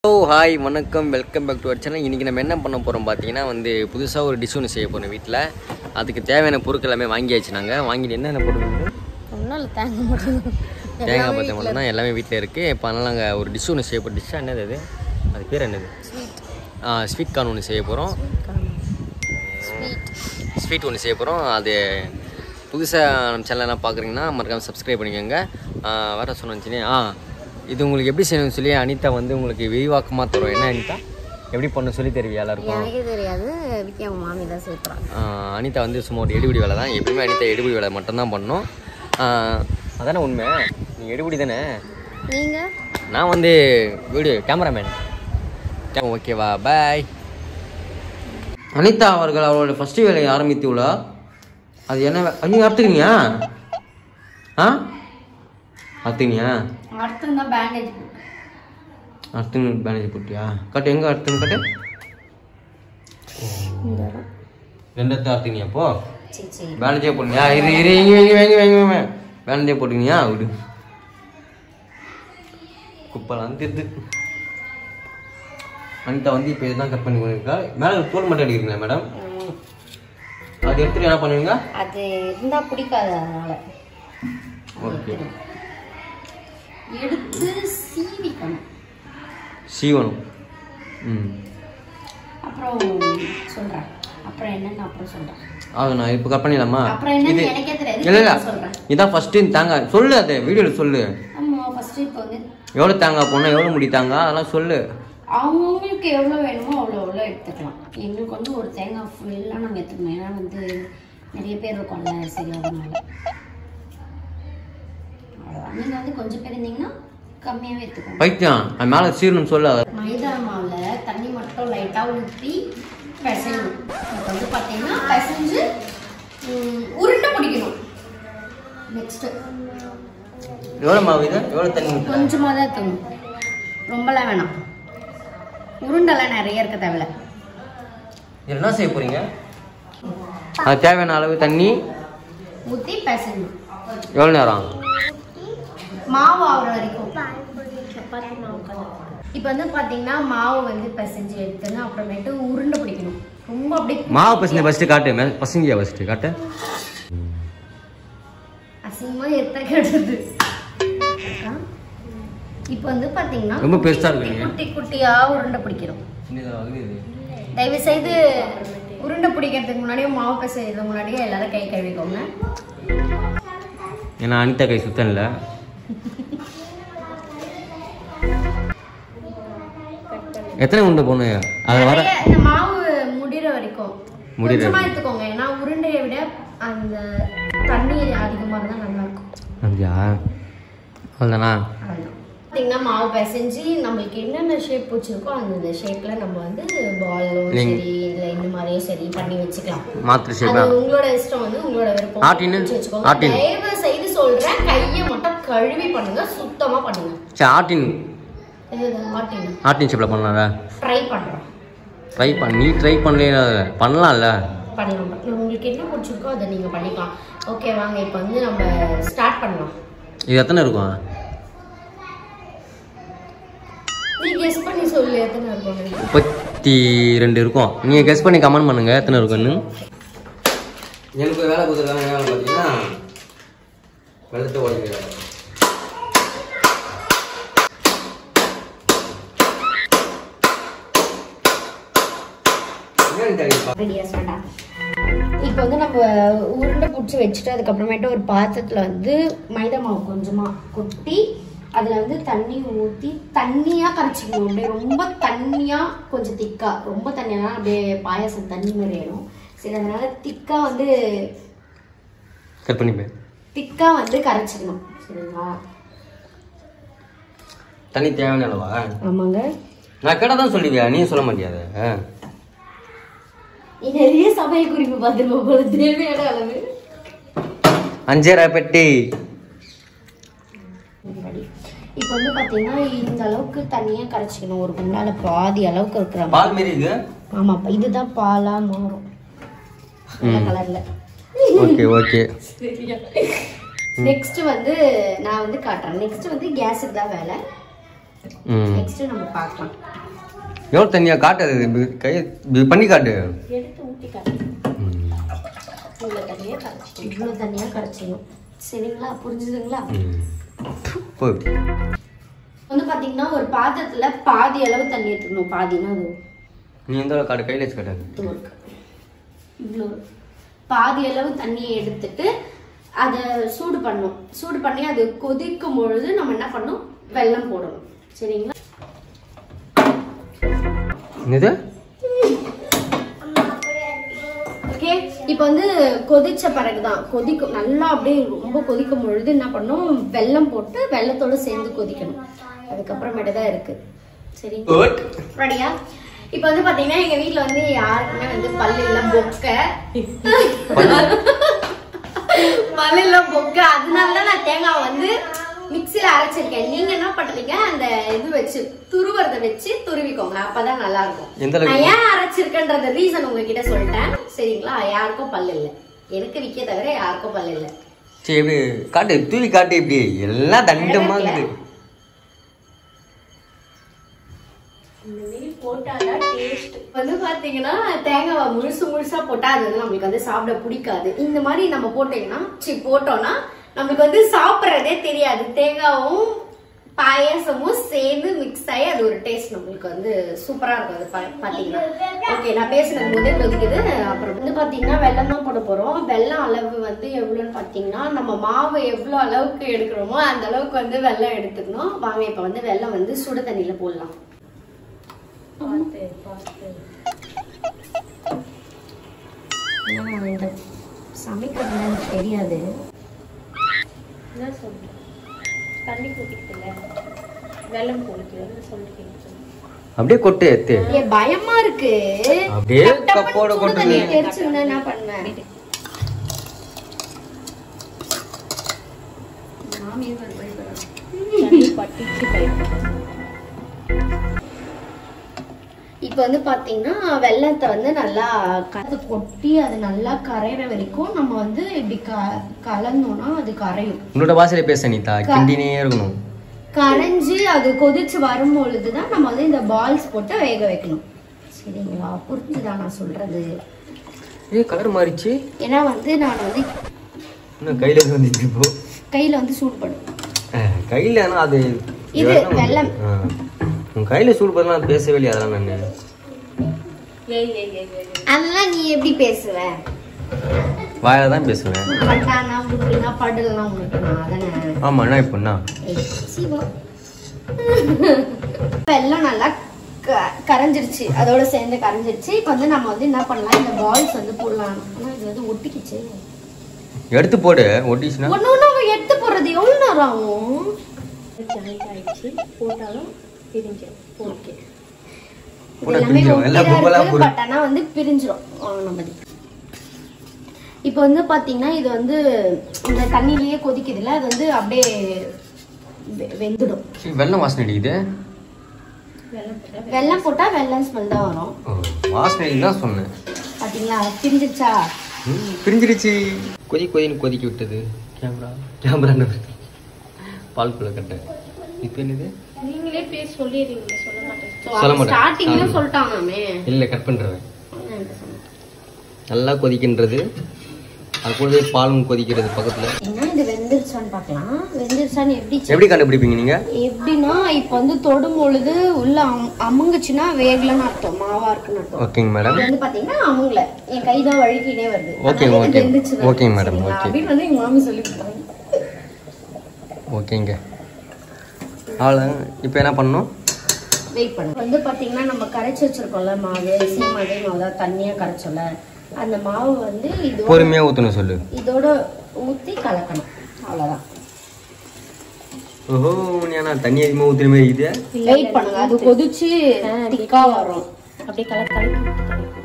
Hello hi வணக்கம் welcome back to our channel இன்றைக்கி நம்ம என்ன பண்ண போகிறோம் பார்த்தீங்கன்னா வந்து புதுசாக ஒரு டிஷ் ஒன்று செய்ய போகிறோம் வீட்டில் அதுக்கு தேவையான பொருட்கள் எல்லாமே வாங்கியாச்சு நாங்கள் வாங்கிட்டு என்னென்ன பொருள் வந்து ஒன்றும் இல்லை தேங்க மட்டும் தேங்காய் பத்தை மட்டும் தான் எல்லாமே வீட்டில் இருக்குது இப்போ அதனால் நாங்கள் ஒரு டிஷ் ஒன்று செய்ய போகிறோம் டிஷ்ஷாக என்னது அது அது பேர் என்னது ஸ்வீட் கார்ன் ஒன்று செய்ய போகிறோம் ஸ்வீட் ஸ்வீட் ஒன்று செய்ய போகிறோம் அது புதுசாக நம்ம சேனல்லாம் பார்க்குறீங்கன்னா மறக்காமல் சப்ஸ்கிரைப் பண்ணிக்கோங்க ஆ, வேற சொன்னேன் ஆ இது உங்களுக்கு எப்படி செய்யணும்னு சொல்லி அனிதா வந்து உங்களுக்கு விரிவாக்கமாக தரும் என்ன அனிதா எப்படி பண்ண சொல்லி தருவியா எல்லாருக்கும் எனக்கே தெரியாது வித்யா மாமி தான் சேர்த்துறாங்க ஆஹ் அனிதா வந்து சும்மா ஒரு எடுபிடி வேலை தான் எப்பயுமே அனிதா எடுபிடி வேலை மட்டும்தான் பண்ணணும் ஆஹ் அதானே உண்மை நீ எடுபிடி தானே நீங்கள் நான் வந்து வீடியோ கேமராமேன் ஓகேவா பாய் அனிதா அவர்கள் அவரோட ஃபஸ்ட்டு வேலையை ஆரம்பித்துள்ளார் அது என்ன வே- நீங்க அறுத்துக்கினியா ஆ அறுத்துக்கினியா அடுத்து தான் பேண்டேஜ் அறுத்துன்னு பேனேஜ் போட்டியா கட்டு எங்கே அறுத்துன்னு கட்டு ரெண்டத்தை அறுத்துக்கினியா அப்போ சரி சரி பேலன்ஸே போடுங்க இரு இரு இங்க வாங்கி வாங்கி வாங்கி வாங்க பேலன்ஸே போட்டுக்கினியா விடு குப்பெல்லாம் திருது அனிதா வந்து இப்போ இதுதான் கட் பண்ணி கொடுக்கா மேலே தோல் மட்டும் அடிக்கிறீங்களா மேடம் அது எடுத்துட்டு என்ன பண்ணுவீங்க அது இருந்தால் பிடிக்காது அதனால ஓகே எடுத்து சீவிக்கணும் சீவனம் ம் அப்புறம் சொல்கிறேன் அப்புறம் என்னன்னு அப்புறம் சொல்கிறேன் ஆக நான் இப்போ கட் பண்ணிடலாமா அப்புறம் என்னன்னு எனக்கே தெரியாது இல்லை இல்லை சொல்கிறேன் இதான் ஃபஸ்ட்டு தேங்காய் சொல்லு அது வீடியோவில் சொல்லு ஆமாம் ஃபஸ்ட்டு இப்போ வந்து எவ்வளோ தேங்காய் போடணும் எவ்வளோ முடி தேங்காய் அதெல்லாம் சொல்லு அவங்கவுங்களுக்கு எவ்வளோ வேணுமோ அவ்வளோ அவ்வளோ எடுத்துக்கலாம் எங்களுக்கு வந்து ஒரு தேங்காய் ஃபுல்லாக நாங்கள் எடுத்துக்கணும் ஏன்னா வந்து நிறைய பேர் இருக்கோம்ல சரி அதனால அவ்வளோதான் நீங்கள் வந்து கொஞ்சம் பேர் இருந்தீங்கன்னா கம்மியாகவே எடுத்துக்கோங்க பைத்தியம் அது மேலே சீரணும் சொல்லு அதை மைதா மாவில் தண்ணி மட்டும் லைட்டாக ஊற்றி பிசையணும் இப்போ வந்து பார்த்தீங்கன்னா பிசைஞ்சு ம், உருண்டை பிடிக்கணும் நெக்ஸ்ட்டு எவ்வளோ மாவு இது எவ்வளோ தண்ணி ஊத்துற? கொஞ்சமாக தான் எடுத்துக்கணும் ரொம்பலாம் வேணாம் உருண்டெல்லாம் நிறைய இருக்க தேவையில்ல இதுல என்ன செய்ய போறீங்க அது தேவையான அளவு தண்ணி ஊற்றி பிசையணும் எவ்வளோ நேரம் மாவு ஆகுற வரைக்கும் இப்போ வந்து பார்த்தீங்கன்னா மாவு வந்து பிசைஞ்சு எடுத்துன்னு அப்புறமேட்டு உருண்டை பிடிக்கணும் ரொம்ப அப்படியே மாவு பசங்க ஃபஸ்ட்டு காட்டு மே பசங்க ஃபஸ்ட்டு காட்டு அசிங்கமா எத்த கெடுது இப்போ வந்து பார்த்தீங்கன்னா ரொம்ப பெருசா குட்டி இருக்குங்க. குட்டி குட்டியா உருண்டை பிடிக்கணும் தயவு செய்து உருண்டை பிடிக்கிறதுக்கு முன்னாடியே மாவு பிசைறதுக்கு முன்னாடியே எல்லாரும் கை கழுவிக்கோங்க ஏன்னா அனிதா கை சுத்தம் இல்லை எத்தனை உண்டை போகணும் அது வர நிறைய இந்த மாவு முடிகிற வரைக்கும் முடியிற கொஞ்சமா எடுத்துக்கோங்க ஏன்னா உருண்டையை விட அந்த தண்ணி அதிகமாக இருந்தால் நல்லா இருக்கும் அப்படியா அவ்வளோதானா அவ்வளவுதான். பார்த்தீங்கன்னா மாவு பிசைஞ்சு நம்மளுக்கு என்னென்ன ஷேப் பிடிச்சிருக்கோ அந்த ஷேப்பில் நம்ம வந்து பாலும் நீங்க- சரி இல்லை இந்த மாதிரியும் சரி பண்ணி வச்சுக்கலாம் மாத்திரை அது ஷேப்பா உங்களோட இஷ்டம் வந்து உங்களோட விருப்பம் ஆட்டின்னு? வச்சு வச்சுக்கோங்க. ஆட்டின்னு. தயவு செய்து சொல்றேன் கையை மட்டும் கழுவி பண்ணுங்க சுத்தமா பண்ணுங்க சரி ஆட்டின் இது ஆட்டின் ஆட்டின் ஷேப்பில் பண்ணலாம்ல ட்ரை பண்றோம் ட்ரை பண்ண நீ ட்ரை பண்ணல பண்ணலாம்ல பண்ணலாம் பண்ணலாம். உங்களுக்கு என்ன பிடிச்சிருக்கோ அதை நீங்க பண்ணிக்கலாம் ஓகே வாங்க இப்போ வந்து நம்ம ஸ்டார்ட் பண்ணலாம் இது எத்தனை இருக்கும் நீ கெஸ் பண்ணி சொல்லு எத்தனை இருக்கும் முப்பத்தி ரெண்டு இருக்கும் நீங்கள் கெஸ் பண்ணி கமெண்ட் பண்ணுங்க எத்தனை இருக்குன்னு எனக்கு வேலை கொடுத்துருக்காங்க வேலை பார்த்தீங்கன்னா வெள்ளத்தை உடைக்கிற வேலை என்னன்னு தெரியுமா? ரெடியா ஸ்டார்டா இப்போ வந்து நம்ம உருண்டை பிடிச்சி வச்சுட்டு அதுக்கப்புறமேட்டு ஒரு பாத்திரத்துல வந்து மைதா மாவு கொஞ்சமா கொட்டி அதுல வந்து தண்ணி ஊற்றி தண்ணியா கரைச்சிக்கணும் அப்படியே ரொம்ப தண்ணியா கொஞ்சம் திக்கா ரொம்ப தண்ணியா அப்படியே பாயாசம் தண்ணி மாதிரி ஆயிடும் சரி அதனால திக்கா வந்து கட் பண்ணிப்பேன் திக்கா வந்து கரைச்சிக்கணும் சரிங்களா தண்ணி தேவையான அளவா ஆமாங்க நான் கேட்டால் தான் சொல்லுவியா நீ சொல்ல மாட்டியாத நீ நிறைய சமய குறிப்பு பார்த்துருப்ப போல தேவையான அளவு அஞ்சரை பெட்டி இப்போ வந்து பார்த்தீங்கன்னா இந்த அளவுக்கு தண்ணியாக கரைச்சிக்கணும் ஒரு குண்டால பாதி அளவுக்கு இருக்கிற மாதிரி. பால் மாரி இது ஆமாப்பா இதுதான் பாலா மாறும் கலர்ல ஓகே ஓகே நெக்ஸ்ட் வந்து நான் வந்து காட்டுறேன் நெக்ஸ்ட் வந்து கேஸுக்கு தான் வேலை ம் நெக்ஸ்ட் நம்ம பார்க்கலாம் எவ்வளோ தண்ணியா காட்டு அது இப்படி கை இப்படி பண்ணி காட்டு எடுத்து ஊற்றி காட்டு ம். இவ்வளோ தண்ணியாக கரைச்சிக்கணும் இவ்வளோ தண்ணியாக கரைச்சிக்கணும் சரிங்களா புரிஞ்சுதுங்களா ம். போ இப்படி. வந்து பார்த்தீங்கன்னா ஒரு பாத்திரத்துல பாதி அளவு தண்ணி எடுத்துக்கணும் பாதினா அது நீ எந்த அளவு காட்டு கையில் வச்சு காட்டு இது இருக்கு இவ்வளோ பாதி அளவு தண்ணியை எடுத்துட்டு அதை சூடு பண்ணணும் சூடு பண்ணி அது கொதிக்கும் பொழுது நம்ம என்ன பண்ணணும் வெல்லம் போடணும் சரிங்களா என்னது ஓகே இப்போ வந்து கொதிச்ச பிறகுதான் கொதிக்கும் நல்லா அப்படியே ரொம்ப கொதிக்கும் பொழுது என்ன பண்ணணும் வெல்லம் போட்டு வெல்லத்தோட சேர்ந்து கொதிக்கணும் அதுக்கப்புறமேட்டு தான் இருக்கு சரிங்க குட் ரெடியா இப்போ வந்து பாத்தீங்கன்னா எங்க வீட்ல வந்து யாருக்குமே வந்து பல்லு இல்ல பொக்க பல்லு இல்ல பொக்க அதனால நான் தேங்காய் வந்து மிக்ஸில அரைச்சிருக்கேன் நீங்க என்ன பண்றீங்க அந்த இது வச்சு துருவறத வச்சு துருவிக்கோங்க அப்பதான் நல்லா இருக்கும் எந்த அளவுக்கு? நான் ஏன் அரைச்சிருக்கேன்றத ரீசன் உங்ககிட்ட சொல்லிட்டேன் சரிங்களா யாருக்கும் பல்லு இல்ல எனக்கு விக்க தவிர யாருக்கும் பல்லு இல்ல சரி இப்படி காட்டு தூவி காட்டு இப்படி எல்லாம் தண்டமா இருக்குது வந்து பாத்தீங்கன்னா தேங்காவை முழுசு முழுசா போட்டா அது வந்து நம்மளுக்கு வந்து சாப்பிட பிடிக்காது இந்த மாதிரி நம்ம போட்டீங்கன்னா சரி போட்டோம்னா நம்மளுக்கு வந்து சாப்பிட்றதே தெரியாது தேங்காவும் பாயாசமும் சேர்ந்து மிக்ஸ் ஆகி அது ஒரு டேஸ்ட் நம்மளுக்கு வந்து சூப்பரா இருக்கும் அது பா- பாத்தீங்கன்னா ஓகே நான் பேசுனது போதே கொதிக்குது அப்புறம் வந்து பாத்தீங்கன்னா வெல்லம் தான் போட போறோம் வெல்லம் அளவு வந்து எவ்வளோன்னு பாத்தீங்கன்னா நம்ம மாவு எவ்வளவு அளவுக்கு எடுக்கிறோமோ அந்த அளவுக்கு வந்து வெல்லம் எடுத்துக்கணும் வாங்க இப்ப வந்து வெல்லம் வந்து சுடு தண்ணியில போடலாம் ஆனா, இந்த சமைக்கிறது எனக்கு தெரியாது என்ன சொல்றேன் தண்ணி குடிக்கல வெள்ளம் குடிக்கலன்னு சொல்லிட்டு அப்படியே கொட்டு எத்து ஏ பயமா இருக்கு அப்படியே டப் டப்புன்னு கப்போட சுடு கொட்டு தண்ணி தெரிச்சுன்னா என்ன பண்ணுவேன் தண்ணி பட்டிச்சு போயிட்டு இப்போ வந்து பாத்தீங்கன்னா வெள்ளத்தை வந்து நல்லா கலந்து கொட்டி அது நல்லா கரையிற வரைக்கும் நம்ம வந்து இப்படி க கலந்தோம்னா அது கரையும் உன்னோட வாசலே பேச நீதா கிண்டினே இருக்கணும் கரைஞ்சு அது கொதிச்சு வரும்பொழுது தான் நம்ம வந்து இந்த பால்ஸ் போட்டு வேக வைக்கணும் சரிங்களா புரிஞ்சுதா நான் சொல்றது ஏ கலர் மாறிச்சு ஏன்னா வந்து நான் வந்து இன்னும் கையில இருந்து வந்துச்சு இப்போ கையில வந்து சூடு பண்ணும் அஹ், கையில ஆனா அது இது வெள்ளம் வெல்லம். ஆ. உன் கையில சூடு பண்ணலாம் பேசவே இல்லையா அதெல்லாம் நான் ஏய் ஏய் ஏய் ஏய் அதெல்லாம் நீ எப்படி பேசுவ வாயில தான் பேசுவேன் பட்டானா புட்டுனா படலாம் உனக்கு நான் அதானே ஆமா என்ன இப்போண்ணா ஏய், சீவா. வெல்லம் நல்லா க- கரைஞ்சிருச்சு அதோட சேர்ந்து கரைஞ்சிருச்சு இப்போ வந்து நம்ம வந்து என்ன பண்ணலாம் இந்த பால்ஸ் வந்து போடலாம் ஆனா இது வந்து ஒட்டிக்கிச்சு எடுத்து போடு ஒட்டிச்சுன்னா ஒன்று ஒன்று அவன் எடுத்து போடுறது எவ்வளோ நேரம் ஆகும் ஜாயிண்ட் ஆயிடுச்சு போட்டாலும் பிரிஞ்சிடும் ஓகே போட்டா எல்லாமே பிரிஞ்சிரும். எல்லாம் ஒட்டிதான் கும்பலா இருக்கு, போடு. but ஆனா வந்து பிரிஞ்சிரும் நம்ம இப்போ வந்து பாத்தீங்கன்னா இது வந்து இந்த தண்ணியிலேயே கொதிக்குதுல்ல அது வந்து அப்படியே வெ- வெந்துடும் சரி, வெள்ளம் வாசனை அடிக்குது வெள்ளம் போட்டா வெல்லம் போட்டா வெல்லம் ஸ்மெல் தான் வரும் ஓ, வாசனை அடிக்குது தான் சொன்னேன் பாத்தீங்களா பிரிஞ்சிருச்சா ம், பிரிஞ்சிருச்சு கொதி கொதின்னு கொதிக்க விட்டது கேமரா கேமரா பால்குள்ள கட்ட இப்போ என்னது நீங்களே பேர் சொல்லிடுறீங்க சொல்ல மாட்டேன் சொல்ல மாட்டேன். ஸ்டார்டிங்ல சொல்லிட்டாங்கமே இல்லை கட் பண்ணுறேன் அதான் என்கிட்ட சொன்னேன். நல்லா கொதிக்கின்றது அது கூடவே பாலும் கொதிக்கிறது பக்கத்தில் என்ன இது வெந்துருச்சான்னு பார்க்கலாம் வெந்துருச்சான்னு எப்படி check- எப்படி கண்டுபிடிப்பீங்க நீங்கள் எப்படின்னா இப்போ வந்து தொடும் பொழுது உள்ள அம்- அமுங்குச்சுன்னா வேகலன்னு அர்த்தம் மாவா இருக்குன்னு அர்த்தம் ஓகேங்க மேடம் இது வந்து பாத்தீங்கன்னா அவங்கள என் கை தான் வழுக்கினே வருது ஓகே, அதனால இது ஓகே. வெந்துச்சு தான். ஓகேங்க மேடம், சரிங்களா? ஓகே. அப்படின்னு வந்து எங்க மாமி சொல்லி கொடுத்தாங்க ஓகேங்க அவ்வளோ இப்போ என்ன பண்ணணும் வெயிட் பண்ணு வந்து பாத்தீங்கன்னா நம்ம கரைச்சி வச்சிருக்கோம்ல மாவு சீமாவே மாவு தான் தண்ணியா கரைச்சோம்ல அந்த மாவு வந்து இதோட பொறுமையாக ஊற்றணும் சொல்லு இதோட ஊத்தி கலக்கணும் அவ்வளவுதான் ஓஹோ நீ தண்ணி அதிகமாக ஊற்றுற மாதிரி இது வெயிட் பண்ணுங்க அது கொதிச்சு திக்கா வரும் அப்படியே கலர் கலக்கி விட்டு கலக்கி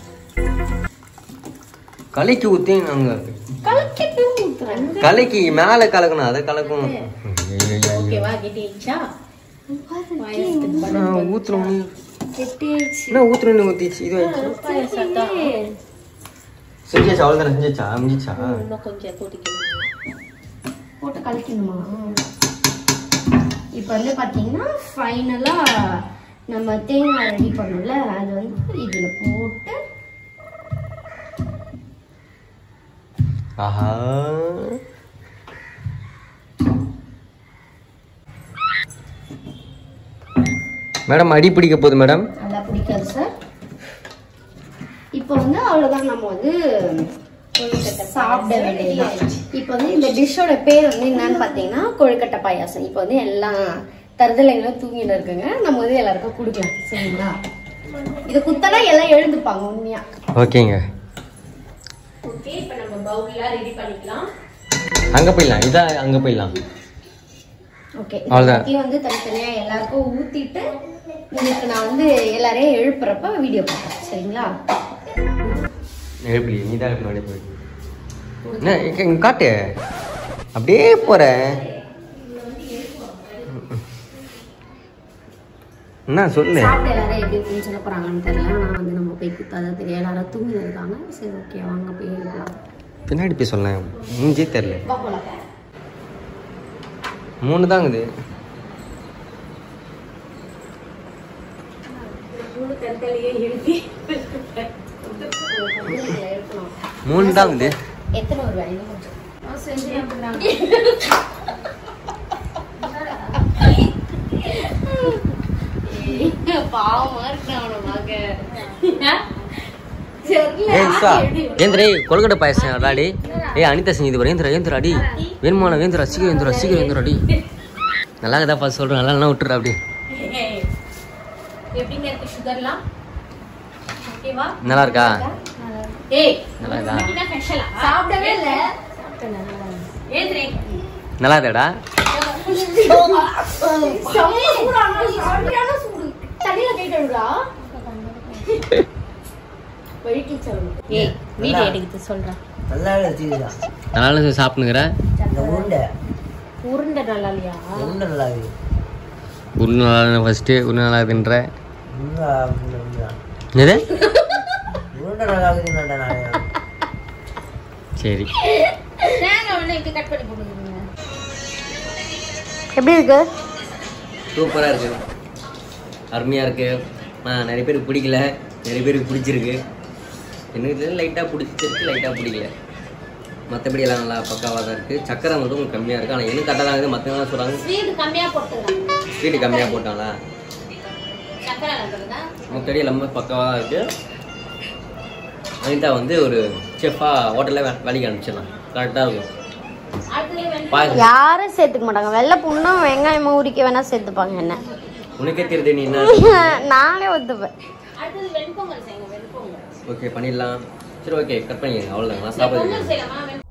கலைக்கு ஊற்றி நாங்கள் கலக்கிட்டு ஊத்துறேன் கலைக்கு மேலே கலக்கணும் அதை கலக்கணும் ஓகேவா கெட்டிச்சா பாயசத்துக்கு நான் ஊற்றுறோம் கெட்டியாயிடுச்சு என்ன ஊற்றுறோன்னு ஊற்றிச்சு இது ஆயிடுச்சு பாயசம் தான் செஞ்சாச்சா அவ்வளோ தானே செஞ்சாச்சா முடிஞ்சிச்சா இன்னும் கொஞ்சம் கொதிக்கணும் போட்டு கலக்கணுமா இப்போ வந்து பார்த்தீங்கன்னா ஃபைனலாக நம்ம தேங்காய் ரெடி பண்ணோம்ல அது வந்து இதுல போட்டு ஆஹா மேடம் அடி பிடிக்க போகுது மேடம் அதெல்லாம் பிடிக்காது சார் இப்போ வந்து அவ்வளோதான் நம்ம வந்து சாப்பிட வேண்டியதுதான் இப்போ வந்து இந்த டிஷ்ஷோட பேர் வந்து என்னன்னு பார்த்தீங்கன்னா கொழுக்கட்டை பாயாசம் இப்போ வந்து எல்லாம் தருதலைங்களும் தூங்கிட்டு இருக்குங்க நம்ம வந்து எல்லாருக்கும் கொடுக்கலாம் சரிங்களா இது குத்தனா எல்லாம் எழுந்துப்பாங்க உண்மையா ஓகேங்க ஓகே இப்போ நம்ம பவுல்லாம் ரெடி பண்ணிக்கலாம் அங்கே போயிடலாம் இதா அங்கே போயிடலாம் ஓகே அவ்வளவுதான். எல்லாத்தையும் வந்து தனித்தனியா எல்லாருக்கும் ஊத்திட்டு உங்களுக்கு நான் வந்து எல்லாரையும் எழுப்புறப்ப வீடியோ பார்ப்பேன் சரிங்களா எழுப்பி நீ தான் எழுப்பி போய் என்ன இங்க- இங்க காட்டு அப்படியே போற என்ன சொல்லு சாப்பிட்டு எல்லாரும் எப்படி இருக்குன்னு சொல்ல போறாங்கன்னு தெரியல நான் வந்து நம்ம போய் குத்தாத தெரியல எல்லாரும் தூங்கி இருக்காங்க சரி ஓகே வாங்க போய் எழுப்பலாம் பின்னாடி போய் சொல்ல மூஞ்சே தெரில வா போலாம் மூணு தாங்குது மூணு கற்களையே எழுப்பி இதுல எழுப்பணும் மூணு தாங்குது எத்தனை ஒரு வேலை கொஞ்சம் பாவமா இருக்கு அவனை மக ஏய் இஸ்ரா ஏந்திரே கொழுக்கட்டை பாயசம் அடாடி ஏய் அனிதா செஞ்சது பாரு ஏந்திரா ஏந்திரா அடி வேணுமான வேந்திரா சீக்கிரம் ஏந்திரா சீக்கிரம் ஏந்திரா அடி நல்லா இருக்குதா பார்த்து சொல்கிறேன் நல்லா இல்லைனா விட்டுறா அப்படி எப்படிங்க இருக்கு சுகர்லாம் ஓகேவா நல்லா இருக்கா ஏய் நல்லா இருக்கா என்ன ஸ்பெஷலா சாப்பிடவே இல்ல ஏந்திரே நல்லா இருக்காடா தண்ணியில கேட்டுடா வழிக்கு சொல்லணும் ஏய் வீடியோ எடுத்து சொல்றேன் நல்லா வச்சுக்கிறா நல்லா இல்லை சாப்பிடுங்கிற இந்த உருண்டை உருண்டை நல்லா இல்லையா உருண்டை நல்லா இருக்குது உருள் நல்லா ஃபஸ்ட்டு உருள் நல்லா இருக்குன்ற உருண்டை உருண்டை உருண்டை. என்னது உருண்டை நல்லா இருக்குதுன்னு நான் சரி தேங்காய் வந்து இப்படி கட் பண்ணி போட்டுருங்க எப்படி இருக்கு சூப்பராக இருக்கு அருமையாக இருக்கு ஆ நிறைய பேருக்கு பிடிக்கல நிறைய பேருக்கு பிடிச்சிருக்கு எனக்கு லைட்டாக பிடிச்சிருக்கு லைட்டாக பிடிக்கல மற்றபடி எல்லாம் நல்லா பக்காவாக தான் இருக்குது சக்கரை மட்டும் கொஞ்சம் கம்மியாக இருக்குது ஆனால் எனக்கு கரெக்டாக தான் இருக்குது மற்றவங்களாம் சொல்கிறாங்க ஸ்வீட் கம்மியா போட்டுருங்க ஸ்வீட்டு கம்மியாக போட்டாங்களா சக்கரை நட்டுருங்க மற்றபடி எல்லாமே பக்காவாக தான் இருக்குது அனிதா வந்து ஒரு செஃபாக ஹோட்டலில் வேலைக்கு அனுப்பிச்சிடலாம் கரெக்டாக இருக்கும் அடுத்தது வெண்பொங்கல். பாயசம் யாரும் சேர்த்துக்க மாட்டாங்க வெள்ளை புண்ணும் வெங்காயமும் உரிக்க வேணா சேர்த்துப்பாங்க என்ன உனக்கே தெரியுது நீ என்ன நானே ஒத்துப்பேன் அடுத்தது வெண்பொங்கல் செய்யுங்க வெண்பொங்கல் ஓகே பண்ணிடலாம் சரி ஓகே கட் பண்ணிடுங்க அவ்வளோதான் நான் பொங்கல் சாப்பிடுறேன் செய்யலாமா வெண்